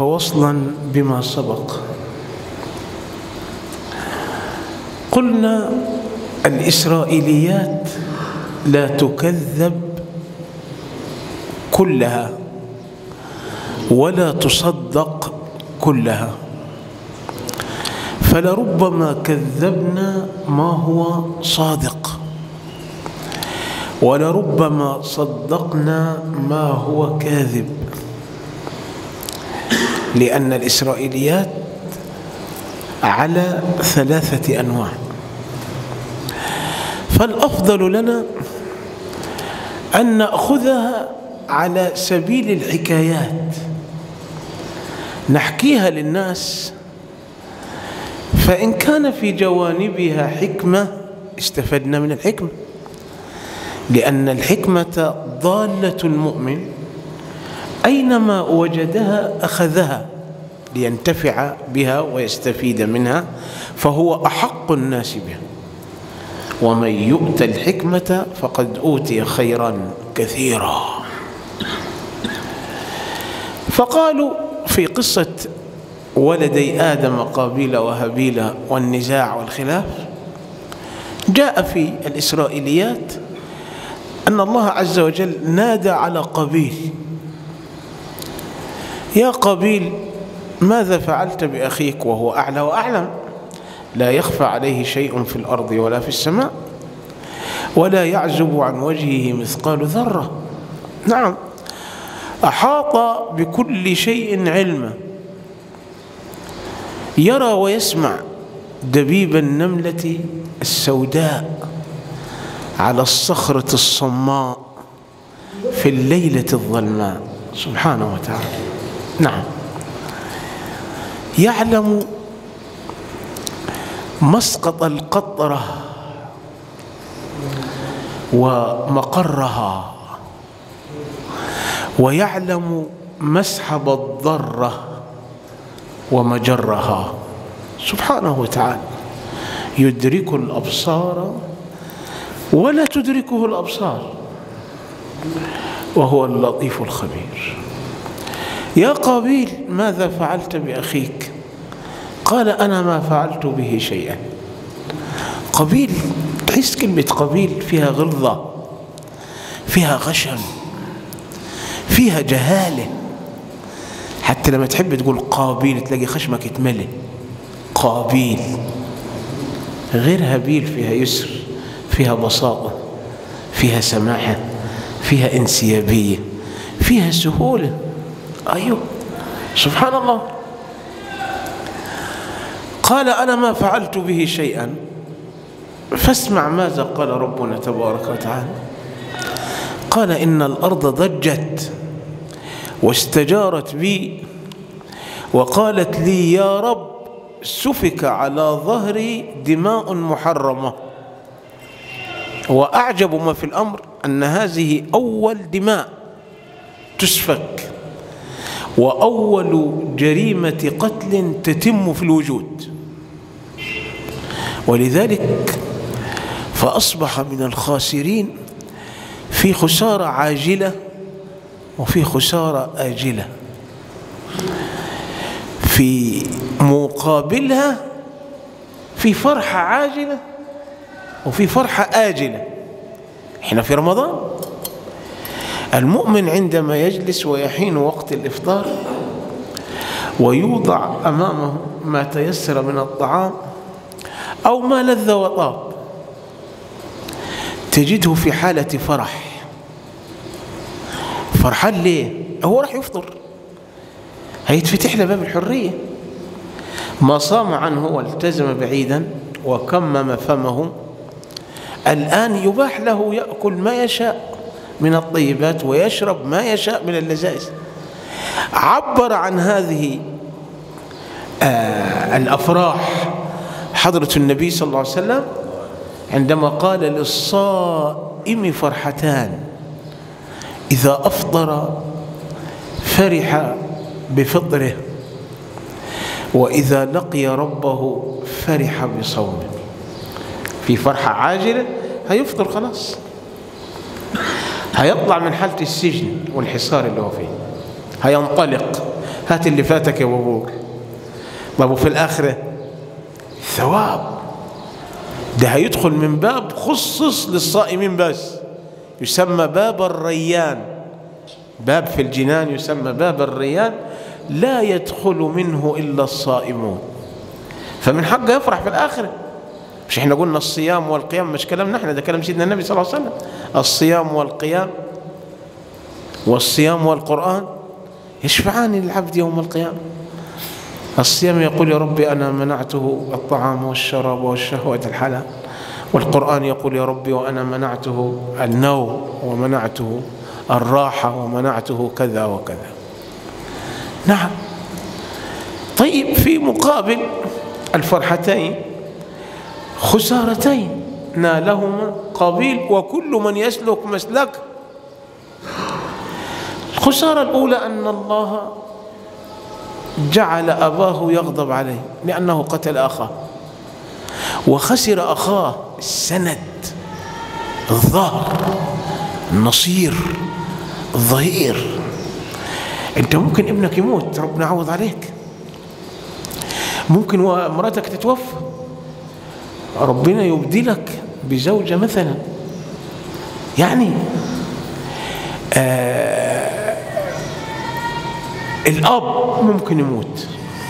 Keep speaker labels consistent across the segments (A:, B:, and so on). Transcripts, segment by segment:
A: فوصلا بما سبق قلنا الإسرائيليات لا تكذب كلها ولا تصدق كلها فلربما كذبنا ما هو صادق ولربما صدقنا ما هو كاذب لأن الإسرائيليات على ثلاثة أنواع فالأفضل لنا أن نأخذها على سبيل الحكايات نحكيها للناس فإن كان في جوانبها حكمة استفدنا من الحكمة لأن الحكمة ضالة المؤمن أينما وجدها أخذها لينتفع بها ويستفيد منها فهو أحق الناس بها ومن يؤت الحكمة فقد أوتي خيرا كثيرا فقالوا في قصة ولدي آدم قابيل وهابيل والنزاع والخلاف جاء في الإسرائيليات أن الله عز وجل نادى على قابيل يا قابيل ماذا فعلت بأخيك وهو أعلى وأعلم لا يخفى عليه شيء في الأرض ولا في السماء ولا يعزب عن وجهه مثقال ذرة نعم أحاط بكل شيء علما يرى ويسمع دبيب النملة السوداء على الصخرة الصماء في الليلة الظلماء سبحانه وتعالى نعم يعلم مسقط القطرة ومقرها ويعلم مسحب الضرة ومجرها سبحانه وتعالى يدرك الأبصار ولا تدركه الأبصار وهو اللطيف الخبير يا قابيل ماذا فعلت بأخيك قال أنا ما فعلت به شيئا قبيل تحس كلمة قبيل فيها غلظة فيها غشم فيها جهالة حتى لما تحب تقول قابيل تلاقي خشمك يتملي قابيل غير هابيل فيها يسر فيها بساطة فيها سماحة فيها انسيابية فيها سهولة أيوه سبحان الله قال أنا ما فعلت به شيئا فاسمع ماذا قال ربنا تبارك وتعالى قال إن الأرض ضجت واستجارت بي وقالت لي يا رب سفك على ظهري دماء محرمة وأعجب ما في الأمر أن هذه أول دماء تسفك وأول جريمة قتل تتم في الوجود ولذلك فأصبح من الخاسرين في خسارة عاجلة وفي خسارة آجلة في مقابلها في فرحة عاجلة وفي فرحة آجلة احنا في رمضان المؤمن عندما يجلس ويحين وقت الإفطار ويوضع أمامه ما تيسر من الطعام أو ما لذ وطاب تجده في حالة فرح فرحان ليه؟ هو راح يفطر هيتفتح له باب الحرية ما صام عنه والتزم بعيدا وكمم فمه الآن يباح له يأكل ما يشاء من الطيبات ويشرب ما يشاء من اللذائذ عبر عن هذه آه الأفراح حضرة النبي صلى الله عليه وسلم عندما قال للصائم فرحتان إذا أفطر فرح بفطره وإذا لقي ربه فرح بصومه في فرحة عاجلة هيفطر خلاص هيطلع من حالة السجن والحصار اللي هو فيه هينطلق هات اللي فاتك يا بابور طب وفي الآخرة ثواب ده هيدخل من باب خصص للصائمين بس يسمى باب الريان باب في الجنان يسمى باب الريان لا يدخل منه إلا الصائمون فمن حقه يفرح في الآخرة مش احنا قلنا الصيام والقيام مش كلامنا احنا ده كلام سيدنا النبي صلى الله عليه وسلم الصيام والقيام والصيام والقرآن يشفعان للعبد يوم القيامة الصيام يقول يا ربي أنا منعته الطعام والشراب والشهوة الحلال والقرآن يقول يا ربي وأنا منعته النوم ومنعته الراحة ومنعته كذا وكذا نعم طيب في مقابل الفرحتين خسارتين نالهما قبيل وكل من يسلك مسلك الخسارة الأولى أن الله جعل أباه يغضب عليه لأنه قتل أخاه وخسر أخاه السند الظهر النصير الظهير أنت ممكن ابنك يموت ربنا يعوض عليك ممكن مراتك تتوفى ربنا يبدلك بزوجة مثلا يعني آه الأب ممكن يموت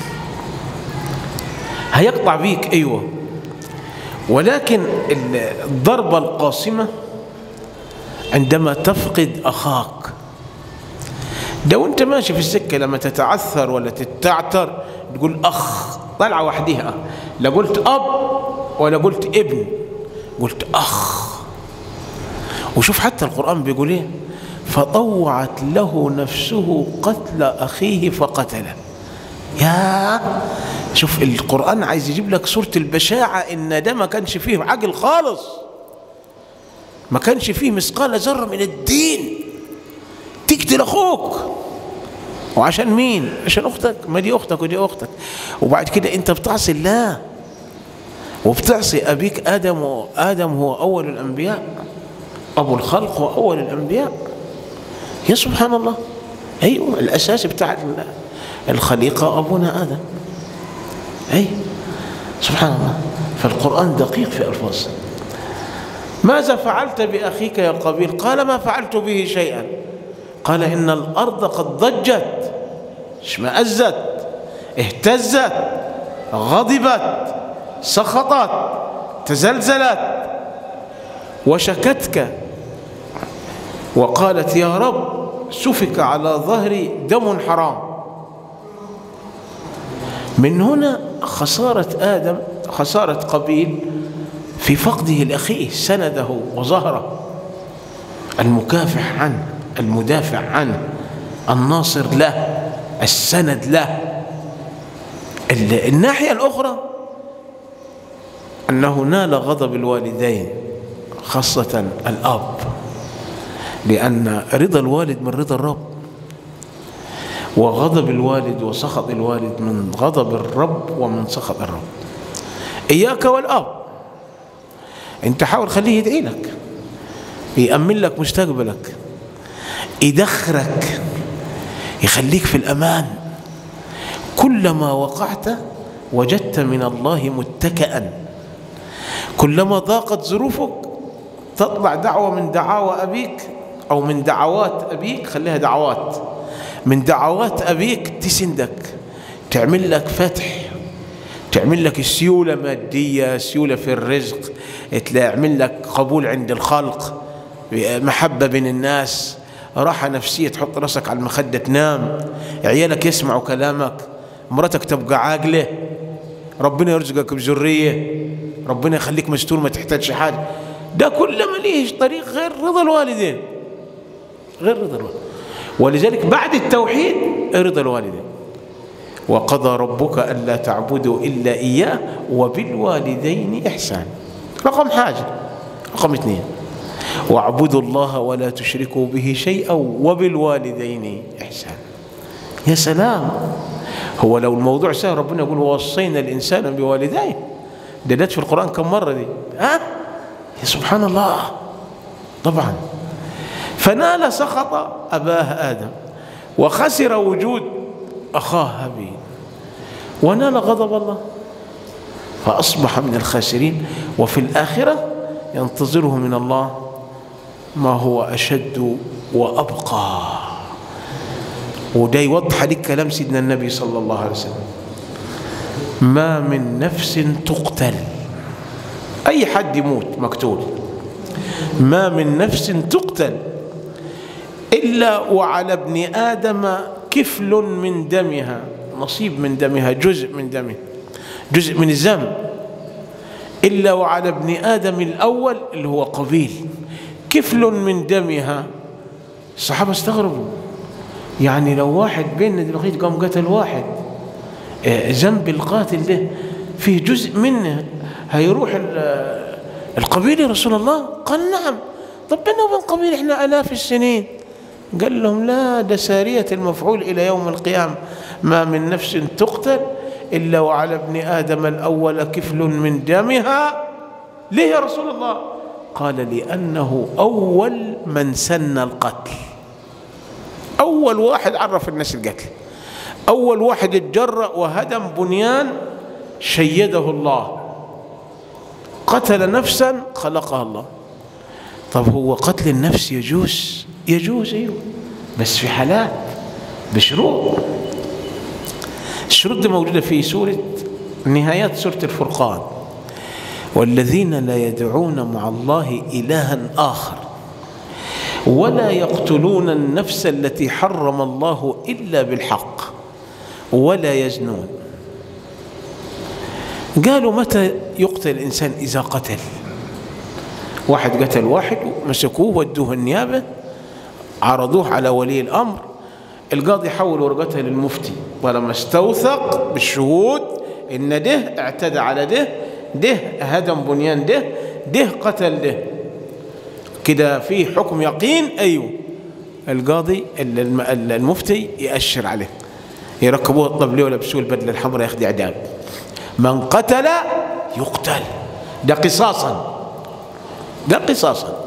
A: هيقطع بيك أيوة ولكن الضربة القاصمة عندما تفقد أخاك ده وانت ماشي في السكة لما تتعثر ولا تتعتر تقول أخ طلعة وحدها لا قلت أب ولا قلت ابن قلت أخ وشوف حتى القرآن بيقول إيه فطوعت له نفسه قتل أخيه فقتله يا شوف القرآن عايز يجيب لك صورة البشاعة إن ده ما كانش فيه عقل خالص ما كانش فيه مثقال ذرة من الدين تقتل أخوك وعشان مين؟ عشان أختك ما دي أختك ودي أختك وبعد كده أنت بتعصي الله وبتعصي أبيك آدم وآدم هو أول الأنبياء أبو الخلق هو أول الأنبياء يا سبحان الله أيوة الأساس بتاع الخليقة أبونا آدم أي سبحان الله فالقرآن دقيق في ألفاظه ماذا فعلت بأخيك يا قبيل قال ما فعلت به شيئا قال إن الأرض قد ضجت اشمأزت اهتزت غضبت سخطت تزلزلت وشكتك وقالت يا رب سفك على ظهري دم حرام من هنا خسارة آدم خسارة قبيل في فقده لأخيه سنده وظهره المكافح عنه المدافع عنه الناصر له السند له الناحية الأخرى أنه نال غضب الوالدين خاصة الأب لأن رضا الوالد من رضا الرب وغضب الوالد وسخط الوالد من غضب الرب ومن سخط الرب إياك والأب أنت حاول خليه يدعي لك يأمن لك مستقبلك يدخرك يخليك في الأمان كلما وقعت وجدت من الله متكئا كلما ضاقت ظروفك تطلع دعوة من دعاوى أبيك أو من دعوات أبيك خليها دعوات من دعوات أبيك تسندك تعمل لك فتح تعمل لك سيولة مادية سيولة في الرزق تعمل لك قبول عند الخلق محبة بين الناس راحة نفسية تحط راسك على المخدة تنام عيالك يسمعوا كلامك مرتك تبقى عاقلة ربنا يرزقك بذرية ربنا يخليك مستور ما تحتاجش حاجة ده كله مليش طريق غير رضا الوالدين غير رضا الوالدين ولذلك بعد التوحيد رضا الوالدين وقضى ربك ألا تعبدوا إلا إياه وبالوالدين إحسان رقم حاجة رقم اثنين واعبدوا الله ولا تشركوا به شيئا وبالوالدين إحسان يا سلام هو لو الموضوع سهل ربنا يقول ووصينا الإنسان بوالديه ده جت في القرآن كم مرة دي ها يا سبحان الله طبعا فنال سخط أباه آدم وخسر وجود أخاه هابيل ونال غضب الله فأصبح من الخاسرين وفي الآخرة ينتظره من الله ما هو أشد وأبقى وده يوضح لك كلام سيدنا النبي صلى الله عليه وسلم ما من نفس تقتل أي حد يموت مقتول ما من نفس تقتل إلا وعلى ابن آدم كفل من دمها نصيب من دمها جزء من دمها جزء من الذنب إلا وعلى ابن آدم الأول اللي هو قبيل كفل من دمها الصحابة استغربوا يعني لو واحد بيننا دلوقتي قام قتل واحد ذنب القاتل ده فيه جزء منه هيروح القبيل يا رسول الله قال نعم طب بيننا وبين قبيل احنا آلاف السنين قال لهم لا ده سارية المفعول إلى يوم القيامة ما من نفس تقتل إلا وعلى ابن آدم الأول كفل من دمها ليه يا رسول الله قال لأنه أول من سن القتل أول واحد عرف الناس القتل أول واحد اتجرأ وهدم بنيان شيده الله قتل نفسا خلقها الله طب هو قتل النفس يجوز يجوز ايوه بس في حالات بشروط الشروط دي موجودة في سورة نهايات سورة الفرقان والذين لا يدعون مع الله إلها آخر ولا يقتلون النفس التي حرم الله إلا بالحق ولا يزنون قالوا متى يقتل الإنسان إذا قتل واحد قتل واحد مسكوه ودوه النيابة عرضوه على ولي الأمر القاضي حول ورقتها للمفتي ولما استوثق بالشهود إن ده اعتدى على ده ده هدم بنيان ده ده قتل ده كده في حكم يقين أيوه القاضي المفتي يأشر عليه يركبوه الطبلية ويلبسوه البدلة الحمراء ياخذ إعدام من قتل يقتل ده قصاصا ده قصاصا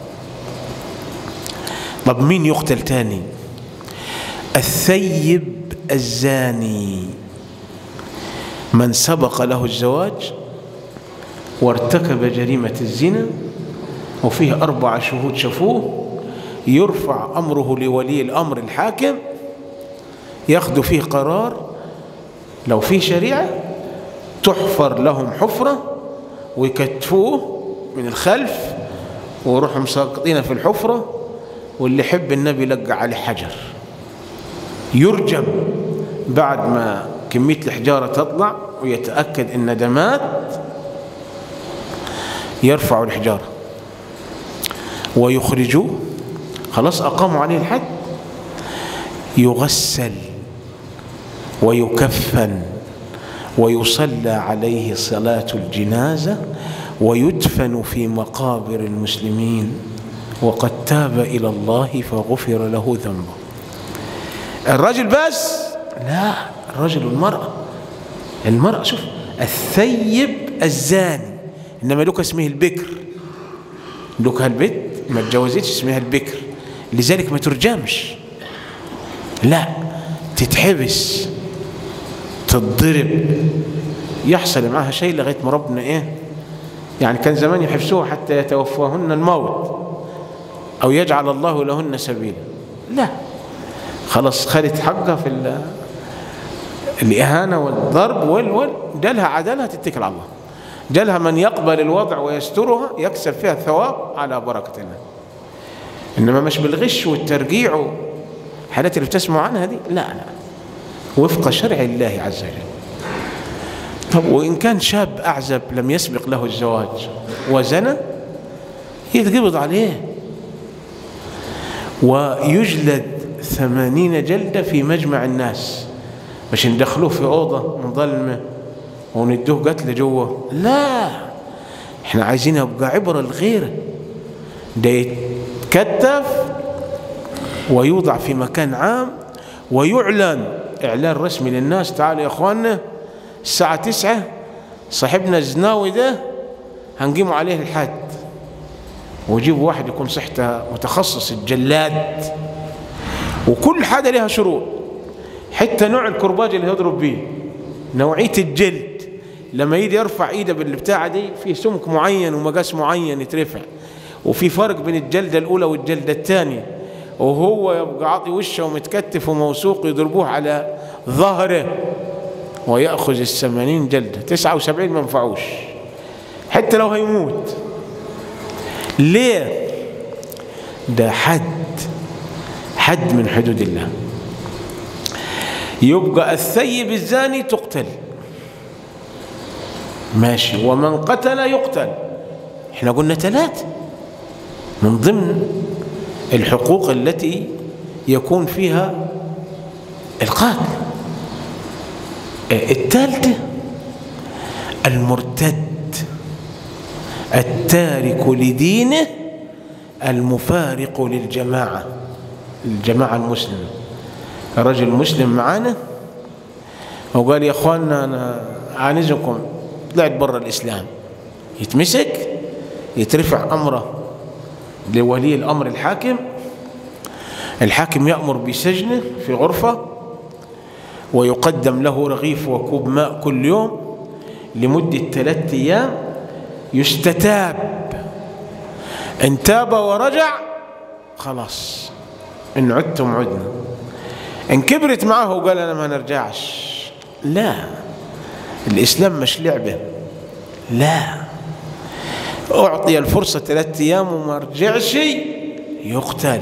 A: طب مين يقتل تاني الثيب الزاني من سبق له الزواج وارتكب جريمة الزنا وفيه أربع شهود شافوه يرفع أمره لولي الأمر الحاكم ياخذ فيه قرار لو فيه شريعة تحفر لهم حفرة ويكتفوه من الخلف ويروحوا مساقطين في الحفرة واللي يحب النبي يلقى عليه حجر يرجم بعد ما كمية الحجارة تطلع ويتأكد إن دمات يرفعوا الحجارة ويخرجوه خلاص أقاموا عليه الحد يغسل ويكفن ويصلى عليه صلاة الجنازة ويدفن في مقابر المسلمين وقد تاب إلى الله فغفر له ذنبه الرجل بس لا الرجل والمرأة المرأة شوف الثيب الزاني إنما لك اسمه البكر لك البت ما اتجوزتش اسمها البكر لذلك ما ترجمش لا تتحبس تتضرب يحصل معها شيء لغايه ما ربنا ايه يعني كان زمان يحبسوها حتى يتوفاهن الموت او يجعل الله لهن سبيلا لا خلاص خدت حقها في الاهانه والضرب وال وال جالها عدالها تتكل على الله جالها من يقبل الوضع ويسترها يكسب فيها الثواب على بركه الله انما مش بالغش والترجيع الحالات اللي بتسمعوا عنها دي لا لا وفق شرع الله عز وجل طب وإن كان شاب أعزب لم يسبق له الزواج وزنى يتقبض عليه ويجلد ثمانين جلدة في مجمع الناس مش ندخلوه في أوضة مظلمة وندوه قتل جوه لا احنا عايزين يبقى عبرة لغيره ده يتكتف ويوضع في مكان عام ويعلن إعلان رسمي للناس تعالوا يا إخواننا الساعة تسعة صاحبنا الزناوي ده هنقيموا عليه الحد ويجيبوا واحد يكون صحته متخصص الجلاد وكل حاجة لها شروط حتى نوع الكرباج اللي يضرب بيه نوعية الجلد لما يجي يرفع ايده بالبتاعة دي في سمك معين ومقاس معين يترفع وفي فرق بين الجلدة الأولى والجلدة الثانية وهو يبقى عاطي وشه ومتكتف وموثوق يضربوه على ظهره ويأخذ الثمانين جلدة تسعة وسبعين ما ينفعوش حتى لو هيموت ليه ده حد حد من حدود الله يبقى الثيب الزاني تقتل ماشي ومن قتل يقتل احنا قلنا ثلاثة من ضمن الحقوق التي يكون فيها القاتل الثالثة المرتد التارك لدينه المفارق للجماعة الجماعة المسلمة رجل مسلم معانا وقال يا اخواننا انا عانزكم طلعت برا الاسلام يتمسك يترفع امره لولي الامر الحاكم الحاكم يامر بسجنه في غرفه ويقدم له رغيف وكوب ماء كل يوم لمده ثلاثة ايام يستتاب ان تاب ورجع خلاص ان عدتم عدنا ان كبرت معه وقال انا ما نرجعش لا الاسلام مش لعبه لا اعطي الفرصه ثلاثة ايام وما رجعش يقتل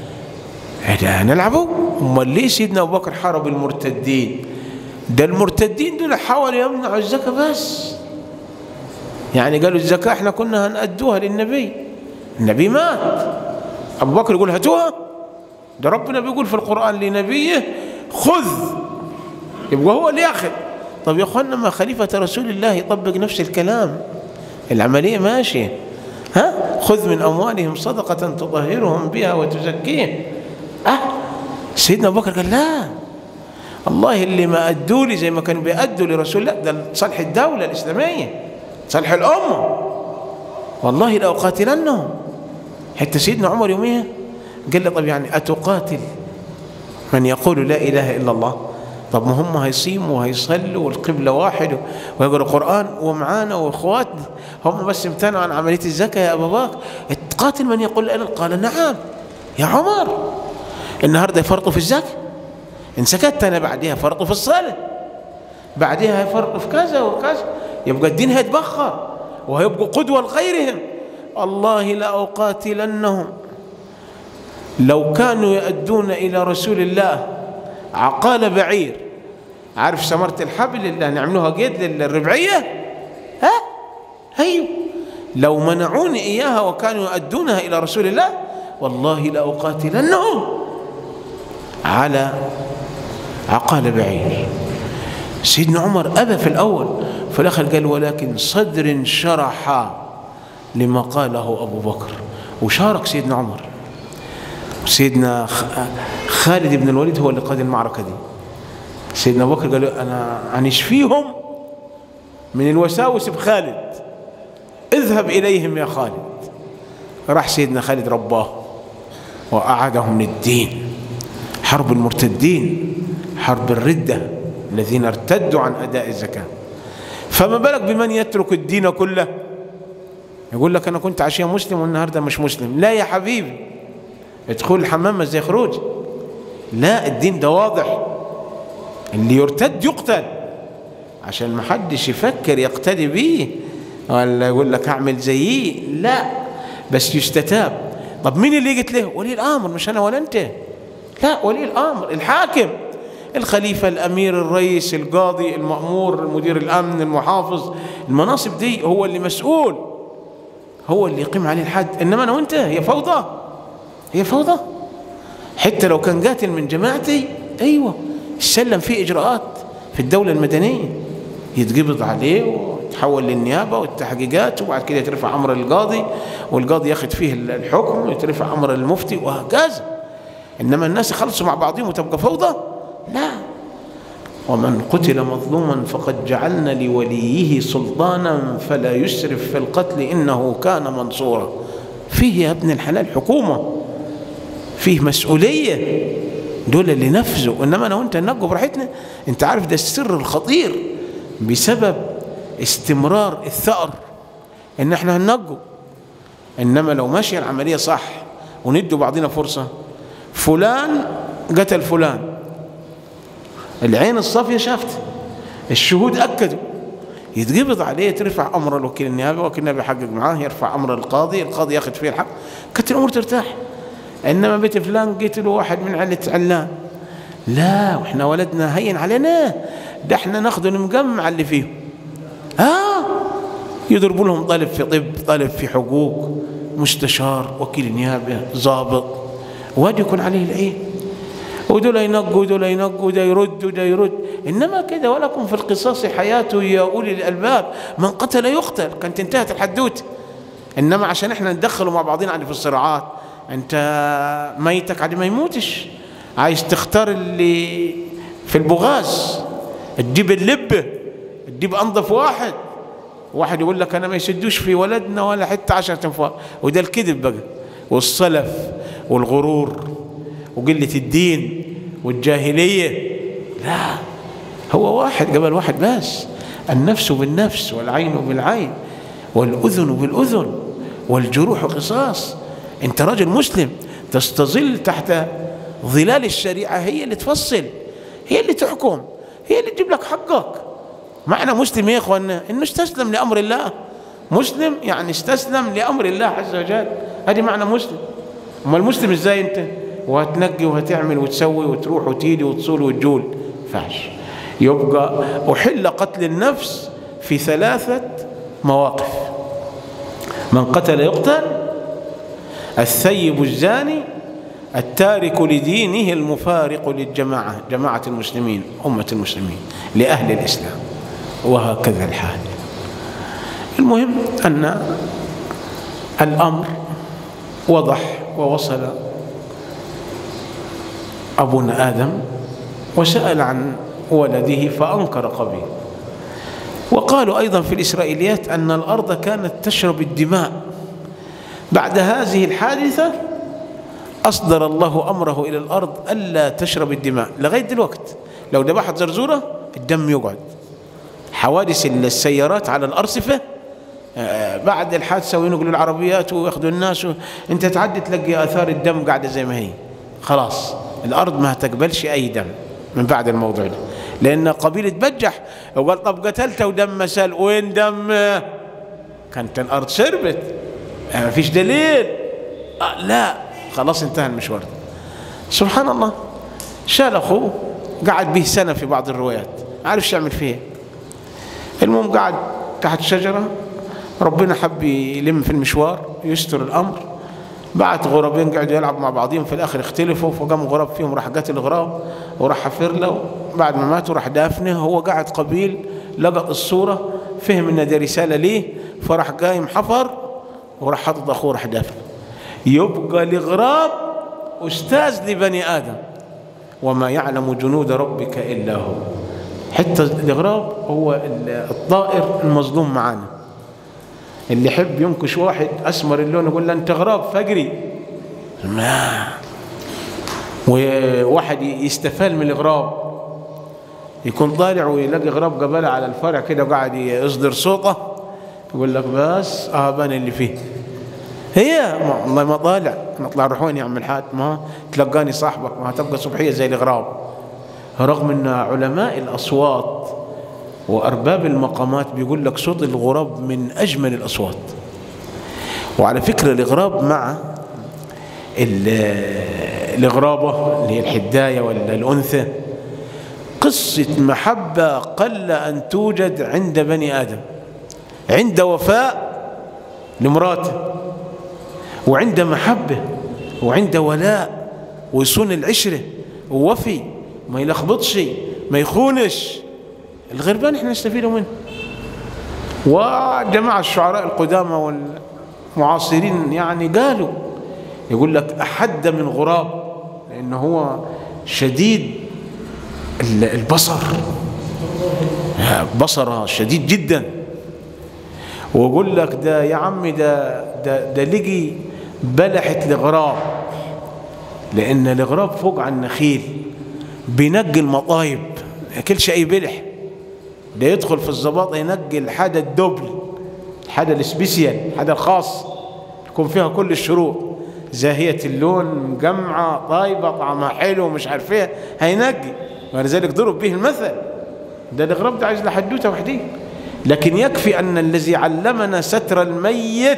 A: هذا نلعبه امال ليه سيدنا ابو بكر حارب المرتدين ده المرتدين دول حاولوا يمنعوا الزكاه بس يعني قالوا الزكاه احنا كنا هنأدوها للنبي النبي مات ابو بكر يقول هاتوها ده ربنا بيقول في القرآن لنبيه خذ يبقى هو اللي ياخذ طب يا اخوانا ما خليفة رسول الله يطبق نفس الكلام العملية ماشية ها خذ من أموالهم صدقة تطهرهم بها وتزكيهم أه سيدنا أبو بكر قال لا الله اللي ما أدوا لي زي ما كانوا بيأدوا لرسول الله ده صالح الدولة الإسلامية صالح الأمة والله لأقاتلنهم حتى سيدنا عمر يوميها قال له طب يعني أتقاتل من يقول لا إله إلا الله طب ما هم هيصيموا وهيصلوا والقبلة واحد ويقرأ القرآن ومعانا وإخواتنا هم بس امتنعوا عن عملية الزكاة يا أبا بكر تقاتل من يقول لا قال نعم يا عمر النهاردة يفرطوا في الزكاة إن سكت أنا بعدها فرطوا في الصلاة بعدها يفرطوا في كذا وكذا يبقى الدين هيتبخر وهيبقوا قدوة لغيرهم الله لأقاتلنهم لو كانوا يؤدون إلى رسول الله عقال بعير عارف ثمرة الحبل اللي هنعملوها قيد للربعية ها هيو لو منعوني إياها وكانوا يؤدونها إلى رسول الله والله لأقاتلنهم على عقال بعير سيدنا عمر أبى في الأول في الآخر قال ولكن صدر شرح لما قاله أبو بكر وشارك سيدنا عمر سيدنا خالد بن الوليد هو اللي قاد المعركة دي سيدنا أبو بكر قال أنا هنشفيهم من الوساوس بخالد اذهب إليهم يا خالد راح سيدنا خالد رباه وأعادهم للدين حرب المرتدين حرب الردة الذين ارتدوا عن أداء الزكاة فما بالك بمن يترك الدين كله يقول لك أنا كنت عشية مسلم والنهاردة مش مسلم لا يا حبيبي ادخل الحمام ما زي خروج لا الدين ده واضح اللي يرتد يقتل عشان ما حدش يفكر يقتدي بيه ولا يقول لك اعمل زيه لا بس يستتاب طب مين اللي قلت له ولي الامر مش انا ولا انت لا ولي الامر الحاكم الخليفة الأمير الرئيس القاضي المأمور مدير الأمن المحافظ المناصب دي هو اللي مسؤول هو اللي يقيم عليه الحد إنما أنا وأنت هي فوضى هي فوضى حتى لو كان قاتل من جماعتي أيوة السلم فيه إجراءات في الدولة المدنية يتقبض عليه ويتحول للنيابة والتحقيقات وبعد كده يترفع أمر القاضي والقاضي ياخذ فيه الحكم ويترفع أمر المفتي وهكذا إنما الناس يخلصوا مع بعضهم وتبقى فوضى لا ومن قتل مظلوما فقد جعلنا لوليه سلطانا فلا يسرف في القتل إنه كان منصورا فيه يا ابن الحلال حكومة فيه مسؤولية دول اللي نفذوا انما انا وانت ننجوا براحتنا انت عارف ده السر الخطير بسبب استمرار الثأر ان احنا هننجوا انما لو ماشيه العمليه صح وندوا بعضنا فرصه فلان قتل فلان العين الصافيه شافت الشهود اكدوا يتقبض عليه ترفع امر الوكيل النيابي وكيل النيابي يحقق معاه يرفع امر القاضي القاضي ياخذ فيه الحق كانت الامور ترتاح انما بيت فلان قتلوا واحد من عيله علان لا واحنا ولدنا هين علينا ده احنا ناخذ المجمع اللي فيه اه يضربوا لهم طالب في طب طالب في حقوق مستشار وكيل نيابه ضابط واد يكون عليه العين ودول ينقوا ودول ينقوا وده يرد وده يرد انما كده ولكم في القصاص حياته يا اولي الالباب من قتل يقتل كانت انتهت الحدوته انما عشان احنا ندخله مع بعضنا عندي في الصراعات انت ميتك عادي ما يموتش عايز تختار اللي في البغاز تجيب اللبه تجيب انظف واحد واحد يقول لك انا ما يسدوش في ولدنا ولا حتى عشرة تنفار وده الكذب بقى والصلف والغرور وقلة الدين والجاهلية لا هو واحد قبل واحد بس النفس بالنفس والعين بالعين والأذن بالأذن والجروح قصاص أنت رجل مسلم تستظل تحت ظلال الشريعة هي اللي تفصل هي اللي تحكم هي اللي تجيب لك حقك معنى مسلم يا اخوانا انه استسلم لامر الله مسلم يعني استسلم لامر الله عز وجل هذه معنى مسلم اما المسلم ازاي انت وهتنقي وهتعمل وتسوي وتروح وتيجي وتصول وتجول فاش يبقى احل قتل النفس في ثلاثه مواقف من قتل يقتل الثيب الزاني التارك لدينه المفارق للجماعه جماعه المسلمين امه المسلمين لاهل الاسلام وهكذا الحال المهم أن الأمر وضح ووصل أبونا آدم وسأل عن ولده فأنكر قبيل وقالوا أيضا في الإسرائيليات أن الأرض كانت تشرب الدماء بعد هذه الحادثة أصدر الله أمره إلى الأرض ألا تشرب الدماء لغاية دلوقت لو ذبحت زرزورة الدم يقعد حوادث السيارات على الأرصفة بعد الحادثة وينقلوا العربيات وياخذوا الناس و... انت تعدي تلاقي آثار الدم قاعدة زي ما هي خلاص الأرض ما تقبلش أي دم من بعد الموضوع ده لأن قبيلة بجح وقال طب قتلته ودم مسال وين دم كانت الأرض شربت ما فيش دليل آه لا خلاص انتهى المشوار ده سبحان الله شال أخوه قعد به سنة في بعض الروايات عارف يعمل فيه المهم قعد تحت شجرة ربنا حب يلم في المشوار يستر الأمر بعت غرابين قعدوا يلعبوا مع بعضهم في الآخر اختلفوا فقام غراب فيهم راح قتل الغراب وراح حفر له بعد ما ماتوا راح دافنه هو قاعد قبيل لقط الصورة فهم ان دي رسالة ليه فراح قايم حفر وراح حاطط أخوه راح دافن يبقى الغراب أستاذ لبني آدم وما يعلم جنود ربك إلا هو حتى الإغراب هو الطائر المظلوم معانا اللي يحب ينكش واحد أسمر اللون يقول له أنت غراب فقري ما وواحد يستفال من الغراب يكون طالع ويلاقي غراب قبله على الفرع كده وقاعد يصدر صوته يقول لك بس اهبان اللي فيه هي والله ما طالع نطلع نروح وين يا عم الحاج ما تلقاني صاحبك ما هتبقى صبحيه زي الغراب رغم ان علماء الاصوات وارباب المقامات بيقول لك صوت الغراب من اجمل الاصوات وعلى فكره الغراب مع الغرابه اللي هي الحدايه ولا الانثى قصه محبه قل ان توجد عند بني ادم عند وفاء لمراته وعند محبه وعند ولاء ويصون العشره ووفي ما يلخبطش ما يخونش الغربان احنا نستفيد منه وجماعة الشعراء القدامى والمعاصرين يعني قالوا يقول لك أحد من غراب لأنه هو شديد البصر بصره شديد جدا ويقول لك ده يا عمي ده ده ده لقي بلحة الغراب لأن الغراب فوق على النخيل بينقي المطايب ما ياكلش أي بلح ده يدخل في الزباط ينقي الحاجة الدبل الحاجة السبيسيال الحاجة الخاص يكون فيها كل الشروط زاهية اللون مجمعة طيبة طعمها حلو مش عارف ايه هينقي ولذلك ضرب به المثل ده الغراب ده عايز لحدوته وحديه لكن يكفي أن الذي علمنا ستر الميت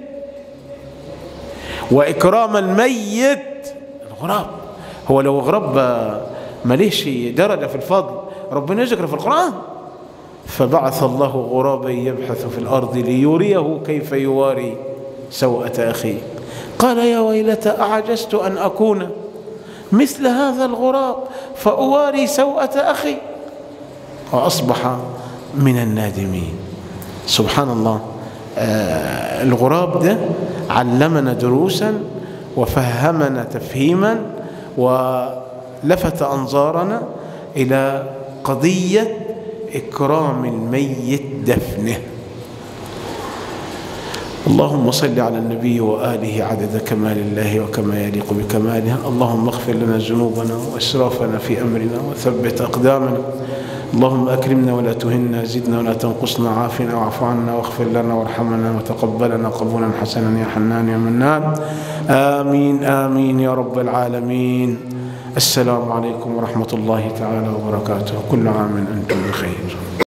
A: وإكرام الميت الغراب هو لو غراب مليش درجة في الفضل ربنا يذكر في القرآن فبعث الله غرابا يبحث في الأرض ليريه كيف يواري سوءة أخيه قال يا ويلتى أعجزت أن أكون مثل هذا الغراب فأواري سوءة أخي وأصبح من النادمين سبحان الله آه الغراب ده علمنا دروسا وفهمنا تفهيما ولفت أنظارنا إلى قضية إكرام الميت دفنه اللهم صل على النبي وآله عدد كمال الله وكما يليق بكماله اللهم اغفر لنا ذنوبنا وإسرافنا في أمرنا وثبت أقدامنا اللهم أكرمنا ولا تهنا زدنا ولا تنقصنا عافنا واعف عنا واغفر لنا وارحمنا وتقبلنا قبولا حسنا يا حنان يا منان آمين آمين يا رب العالمين السلام عليكم ورحمة الله تعالى وبركاته كل عام أنتم بخير